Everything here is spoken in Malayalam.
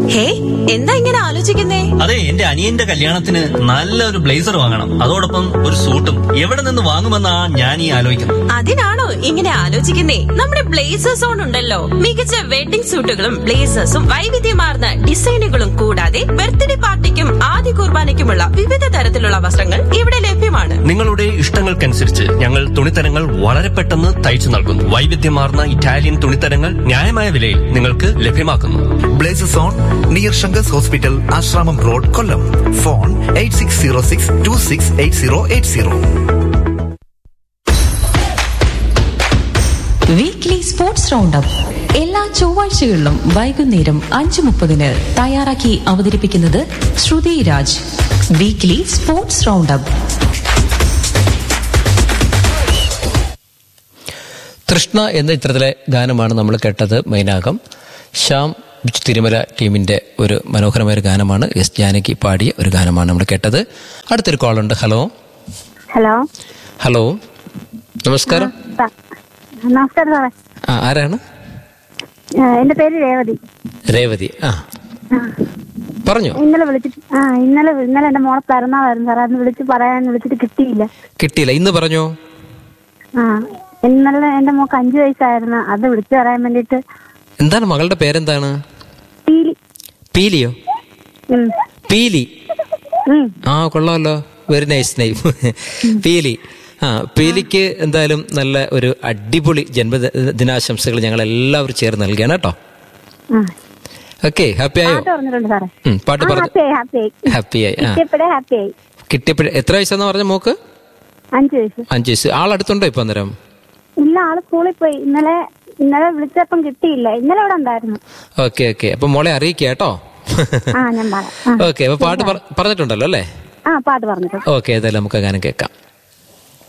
ഹേ എന്താ ഇങ്ങനെ ആലോചിക്കുന്നേ അതെ എന്റെ അനിയന്റെ കല്യാണത്തിന് നല്ലൊരു ബ്ലേസർ വാങ്ങണം അതോടൊപ്പം ഒരു സൂട്ടും എവിടെ നിന്ന് വാങ്ങുമെന്നാ ഞാൻ ഈ ആലോചിക്കുന്നത് അതിനാണോ ഇങ്ങനെ ആലോചിക്കുന്നേ നമ്മുടെ ബ്ലേസേഴ്സ് ഓൺ ഉണ്ടല്ലോ മികച്ച വെഡിംഗ് സൂട്ടുകളും ബ്ലേസേഴ്സും വൈവിധ്യമാർന്ന ഡിസൈനുകളും കൂടാതെ ബർത്ത്ഡേ പാർട്ടിക്കും ആദ്യ കുർബാനയ്ക്കുമുള്ള വിവിധ തരത്തിലുള്ള വസ്ത്രങ്ങൾ ഇവിടെ ലഭ്യമാണ് നിങ്ങളുടെ ഇഷ്ടങ്ങൾക്കനുസരിച്ച് ഞങ്ങൾ തുണിത്തരങ്ങൾ വളരെ പെട്ടെന്ന് തയ്ച്ചു നൽകുന്നു വൈവിധ്യമാർന്ന ഇറ്റാലിയൻ തുണിത്തരങ്ങൾ ന്യായമായ വിലയിൽ നിങ്ങൾക്ക് ലഭ്യമാക്കുന്നു Blazes on near Sankars hospital Asramam road Kollam phone eight six zero six two six eight zero eight zero weekly sports roundup എല്ലാ ചൊവ്വാഴ്ചകളിലും വൈകുന്നേരം അഞ്ചു മുപ്പതിന് തയ്യാറാക്കി അവതരിപ്പിക്കുന്നത് Shruthi Raj weekly sports roundup Trishna എന്ന ചിത്രത്തിലെ ഗാനമാണ് നമ്മൾ കേട്ടത് മൈനാകം ശ്യാം തിരുമല ടീമിന്റെ ഒരു മനോഹരമായ ഒരു ഗാനമാണ് എസ് ജാനകി പാടിയ ഒരു ഗാനമാണ് നമ്മൾ കേട്ടത് അടുത്തൊരു കോളുണ്ട് ഹലോ ഹലോ ഹലോ നമസ്കാരം സ- നമസ്കാരം സാറേ ആ ആരാണ് ആ, എന്റെ പേര് രേവതി രേവതി ആ പറഞ്ഞോ ഇന്നലെ വിളിച്ചിട്ട് ആ ഇന്നലെ ഇന്നലെ എന്റെ മോളെ പിറന്നാളായിരുന്നു സാറേ അന്ന് വിളിച്ച് പറയാൻ വിളിച്ചിട്ട് കിട്ടിയില്ല കിട്ടിയില്ല ഇന്ന് പറഞ്ഞോ ആ ഇന്നലെ എന്റെ മോക്ക് അഞ്ചു വയസ്സായിരുന്നു അത് വിളിച്ചു പറയാൻ വേണ്ടിട്ട് എന്താണ് മകളുടെ പേരെന്താണ് പീലി പീലിയോ ഉം. പീലി ഉം. ആ കൊള്ളാമല്ലോ വെരി നൈസ് നെയ്ം പീലി ആ പീലിക്ക് എന്തായാലും നല്ല ഒരു അടിപൊളി ജന്മദിനാശംസകൾ ഞങ്ങൾ എല്ലാവരും ചേർന്ന് നൽകുകയാണ് കേട്ടോ ആ. ഓക്കെ ഹാപ്പി ആയോ പാട്ട് പറഞ്ഞിട്ടുണ്ട് സാറേ ഉം, പാട്ട് ആ, പറഞ്ഞു ഹാപ്പിയായി ഹാപ്പിയായി ഹാപ്പിയായി ആ കിട്ടിയപ്പോഴേ ഹാപ്പിയായി കിട്ടിയപ്പോഴേ എത്ര വയസ്സാന്ന് പറഞ്ഞ മോക്ക് അഞ്ചു വയസ്സ് അഞ്ച് വയസ്സ് ആളടുത്തുണ്ടോ ഇപ്പൊ അന്നേരം ഇല്ല ആള് സ്കൂളിൽ പോയി ഇന്നലെ ഇന്നലെ വിളിച്ചപ്പം കിട്ടിയില്ല ഇന്നലെ ഇവിടെ ഉണ്ടായിരുന്നു ഓക്കെ ഓക്കെ അപ്പൊ മോളെ അറിയിക്കുക കേട്ടോ ആ ഞാൻ പറയാം ആ. ഓക്കെ അപ്പൊ പാട്ട് പറ- പറഞ്ഞിട്ടുണ്ടല്ലോ അല്ലേ ആ പാട്ട് പറഞ്ഞിട്ടുണ്ട് ഓക്കെ ഏതായാലും നമുക്ക് ഗാനം കേൾക്കാം